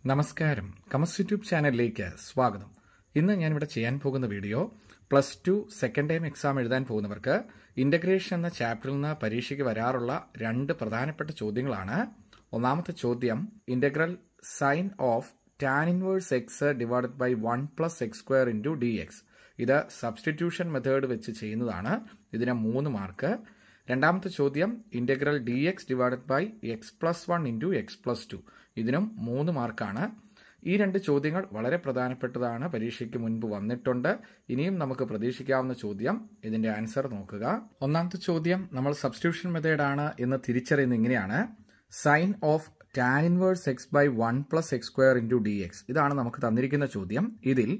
നമസ്കാരം കമസ് യൂട്യൂബ് ചാനലിലേക്ക് സ്വാഗതം ഇന്ന് ഞാനിവിടെ ചെയ്യാൻ പോകുന്ന video plus two second time exam എഴുതാൻ പോകുന്നവർക്ക് ഇന്റഗ്രേഷൻ എന്ന ചാപ്റ്ററിൽ നിന്ന് പരീക്ഷയ്ക്ക് വരാറുള്ള രണ്ട് പ്രധാനപ്പെട്ട ചോദ്യങ്ങളാണ് ഒന്നാമത്തെ ചോദ്യം integral sine of tan inverse x divided by one plus x square into d x ഇത് സബ്സ്റ്റിറ്റ്യൂഷൻ മെത്തേഡ് വെച്ച് ചെയ്യുന്നതാണ് ഇതിന് മൂന്ന് മാർക്ക് രണ്ടാമത്തെ ചോദ്യം integral d x divided by x plus one into x plus two ഇതിനും മൂന്ന് മാർക്കാണ് ഈ രണ്ട് ചോദ്യങ്ങൾ വളരെ പ്രധാനപ്പെട്ടതാണ് പരീക്ഷയ്ക്ക് മുൻപ് വന്നിട്ടുണ്ട് ഇനിയും നമുക്ക് പ്രതീക്ഷിക്കാവുന്ന ചോദ്യം ഇതിന്റെ ആൻസർ നോക്കുക ഒന്നാമത്തെ ചോദ്യം നമ്മൾ സബ്സ്റ്റിറ്റ്യൂഷൻ മെത്തേഡാണ് എന്ന് തിരിച്ചറിയുന്നത് ഇങ്ങനെയാണ് sine of tan inverse x by one plus x square into d x ഇതാണ് നമുക്ക് തന്നിരിക്കുന്ന ചോദ്യം ഇതിൽ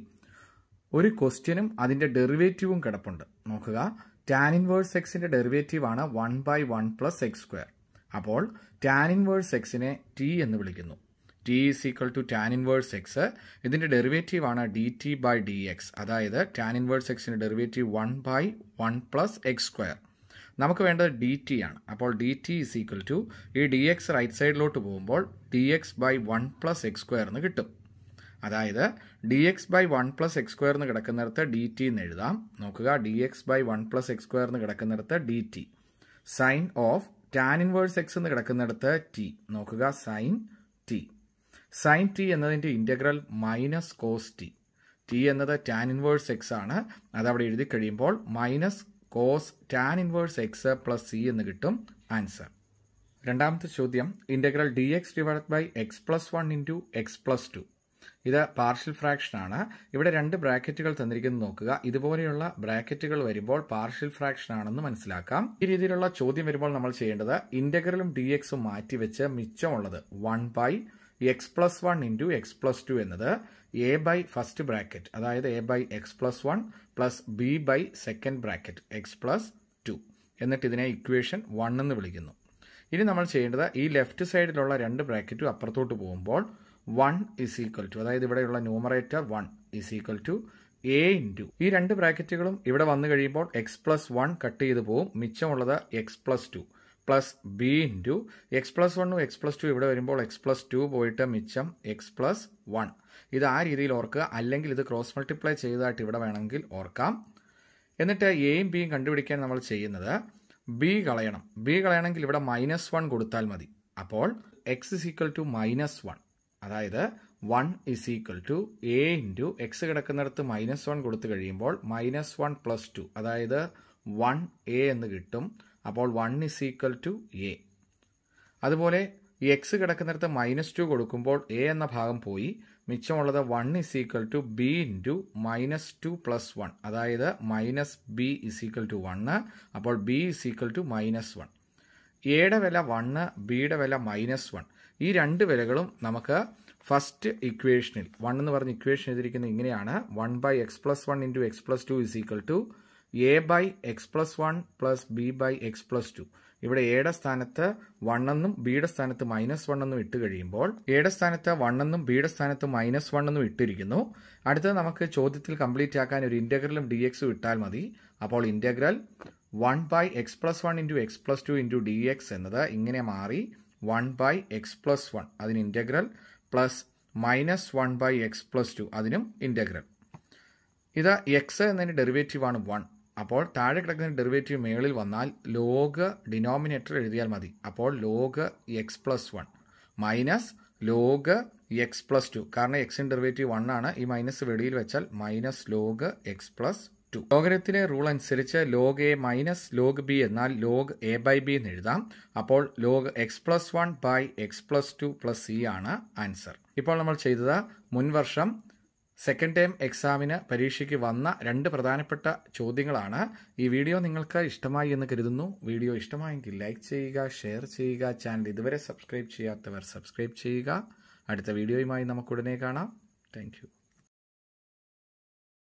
ഒരു ക്വസ്റ്റ്യനും അതിന്റെ ഡെറിവേറ്റീവും കിടപ്പുണ്ട് നോക്കുക ടാൻ ഇൻവേഴ്സ് എക്സിന്റെ ഡെറിവേറ്റീവ് ആണ് one by one plus x square അപ്പോൾ ടാൻ ഇൻവേഴ്സ് എക്സിനെ ടി എന്ന് വിളിക്കുന്നു T is equal to tan inverse x ഇതിന്റെ ഡെറിവേറ്റീവ് ആണ് d t by d x അതായത് ടാൻ ഇൻവേഴ്സ് എക്സിന്റെ derivative one by one plus x square നമുക്ക് വേണ്ടത് ഡി ടി ആണ് അപ്പോൾ d t is equal to ഈ ഡി എക്സ് റൈറ്റ് സൈഡിലോട്ട് പോകുമ്പോൾ d x by one plus x square എന്ന് കിട്ടും അതായത് d x by one plus x square എന്ന് കിടക്കുന്നിടത്ത് ഡി ടി എന്ന് എഴുതാം നോക്കുക d x by one plus x square എന്ന് കിടക്കുന്നിടത്ത് d t sine of tan inverse x എന്ന് കിടക്കുന്നിടത്ത് ടി നോക്കുക സൈൻ ടി സൈൻ ടി എന്നതിന്റെ integral minus cos t t എന്നത് ടാൻ ഇൻവേഴ്സ് എക്സ് ആണ് അത് അവിടെ എഴുതി കഴിയുമ്പോൾ minus cos tan inverse x plus C എന്ന് കിട്ടും ആൻസർ രണ്ടാമത്തെ ചോദ്യം integral d x divide by x plus one into x plus two ഇത് പാർഷ്യൽ ഫ്രാക്ഷൻ ആണ് ഇവിടെ രണ്ട് ബ്രാക്കറ്റുകൾ തന്നിരിക്കുന്നത് നോക്കുക ഇതുപോലെയുള്ള ബ്രാക്കറ്റുകൾ വരുമ്പോൾ പാർഷ്യൽ ഫ്രാക്ഷൻ ആണെന്ന് മനസ്സിലാക്കാം ഈ രീതിയിലുള്ള ചോദ്യം വരുമ്പോൾ നമ്മൾ ചെയ്യേണ്ടത് ഇന്റഗ്രലും ഡി എക്സും മാറ്റിവെച്ച് മിച്ചമുള്ളത് one by x plus one into x plus two എന്നത് എ ബൈ ഫസ്റ്റ് ബ്രാക്കറ്റ് അതായത് A by x plus one plus B by second bracket x plus two എന്നിട്ട് ഇതിനെ ഇക്വേഷൻ വൺ എന്ന് വിളിക്കുന്നു ഇനി നമ്മൾ ചെയ്യേണ്ടത് ഈ ലെഫ്റ്റ് സൈഡിലുള്ള രണ്ട് ബ്രാക്കറ്റും അപ്പുറത്തോട്ട് പോകുമ്പോൾ വൺ ഇസ് ഈക്വൽ ടു അതായത് ഇവിടെയുള്ള numerator one is equal to A into ഈ രണ്ട് ബ്രാക്കറ്റുകളും ഇവിടെ വന്നു കഴിയുമ്പോൾ എക്സ് പ്ലസ് വൺ കട്ട് ചെയ്ത് പോകും മിച്ചമുള്ളത് x plus two plus B into x plus വണ്ണും എക്സ് പ്ലസ് ടു ഇവിടെ വരുമ്പോൾ എക്സ് പ്ലസ് ടു പോയിട്ട് മിച്ചം എക്സ് പ്ലസ് വൺ ഇത് ആ രീതിയിൽ ഓർക്കുക അല്ലെങ്കിൽ ഇത് ക്രോസ് മൾട്ടിപ്ലൈ ചെയ്തതായിട്ട് ഇവിടെ വേണമെങ്കിൽ ഓർക്കാം എന്നിട്ട് എയും ബിയും കണ്ടുപിടിക്കാൻ നമ്മൾ ചെയ്യുന്നത് ബി കളയണം ബി കളയണമെങ്കിൽ ഇവിടെ മൈനസ് വൺ കൊടുത്താൽ മതി അപ്പോൾ x is equal to minus one അതായത് one is equal to A into x കിടക്കുന്നിടത്ത് മൈനസ് വൺ കൊടുത്തു കഴിയുമ്പോൾ മൈനസ് വൺ പ്ലസ് ടു അതായത് വൺ എ എന്ന് കിട്ടും അപ്പോൾ one is equal to A അതുപോലെ ഈ എക്സ് കിടക്കുന്നിടത്ത് മൈനസ് ടു കൊടുക്കുമ്പോൾ എ എന്ന ഭാഗം പോയി മിച്ചമുള്ളത് one is equal to B into minus two plus one അതായത് minus B is equal to one അപ്പോൾ B is equal to minus one എയുടെ വില വണ്ണ് ബിയുടെ വില മൈനസ് വൺ ഈ രണ്ട് വിലകളും നമുക്ക് ഫസ്റ്റ് ഇക്വേഷനിൽ വൺ എന്ന് പറഞ്ഞ ഇക്വേഷൻ എഴുതിയിരിക്കുന്നത് ഇങ്ങനെയാണ് one by x plus one into x plus two is equal to A by x plus one plus B by x plus two ഇവിടെ എയുടെ സ്ഥാനത്ത് വൺ എന്നും ബിയുടെ സ്ഥാനത്ത് മൈനസ് വൺ എന്നും ഇട്ട് കഴിയുമ്പോൾ എയുടെ സ്ഥാനത്ത് വൺ എന്നും ബിയുടെ സ്ഥാനത്ത് മൈനസ് വൺ എന്നും ഇട്ടിരിക്കുന്നു അടുത്തത് നമുക്ക് ചോദ്യത്തിൽ കംപ്ലീറ്റ് ആക്കാൻ ഒരു ഇന്റഗ്രലും ഡി എക്സും ഇട്ടാൽ മതി അപ്പോൾ integral one by x plus one into x plus two into d x എന്നത് ഇങ്ങനെ മാറി one by x plus one അതിന് integral plus minus one by x plus two അതിനും ഇന്റഗ്രൽ ഇത് എക്സ് എന്നതിന് ഡെറിവേറ്റീവ് ആണ് വൺ അപ്പോൾ താഴെ കിടക്കുന്ന ഡെറിവേറ്റീവ് മേളിൽ വന്നാൽ ലോഗ് ഡിനോമിനേറ്റർ എഴുതിയാൽ മതി അപ്പോൾ log x plus one minus log x plus two കാരണം എക്സിൻ ഡെറിവേറ്റീവ് വൺ ആണ് ഈ മൈനസ് വെളിയിൽ വെച്ചാൽ minus log x plus two ലോഗരത്തിലെ റൂൾ അനുസരിച്ച് log A minus log B എന്നാൽ ലോഗ് എ ബൈ ബി എന്ന് എഴുതാം അപ്പോൾ log x plus one by x plus two plus C ആണ് ആൻസർ ഇപ്പോൾ നമ്മൾ ചെയ്തത് മുൻവർഷം സെക്കൻഡ് ടൈം എക്സാമിന് പരീക്ഷയ്ക്ക് വന്ന രണ്ട് പ്രധാനപ്പെട്ട ചോദ്യങ്ങളാണ് ഈ വീഡിയോ നിങ്ങൾക്ക് ഇഷ്ടമായി എന്ന് കരുതുന്നു വീഡിയോ ഇഷ്ടമായെങ്കിൽ ലൈക്ക് ചെയ്യുക ഷെയർ ചെയ്യുക ചാനൽ ഇതുവരെ സബ്സ്ക്രൈബ് ചെയ്യാത്തവർ സബ്സ്ക്രൈബ് ചെയ്യുക അടുത്ത വീഡിയോയുമായി നമുക്ക് ഉടനെ കാണാം താങ്ക്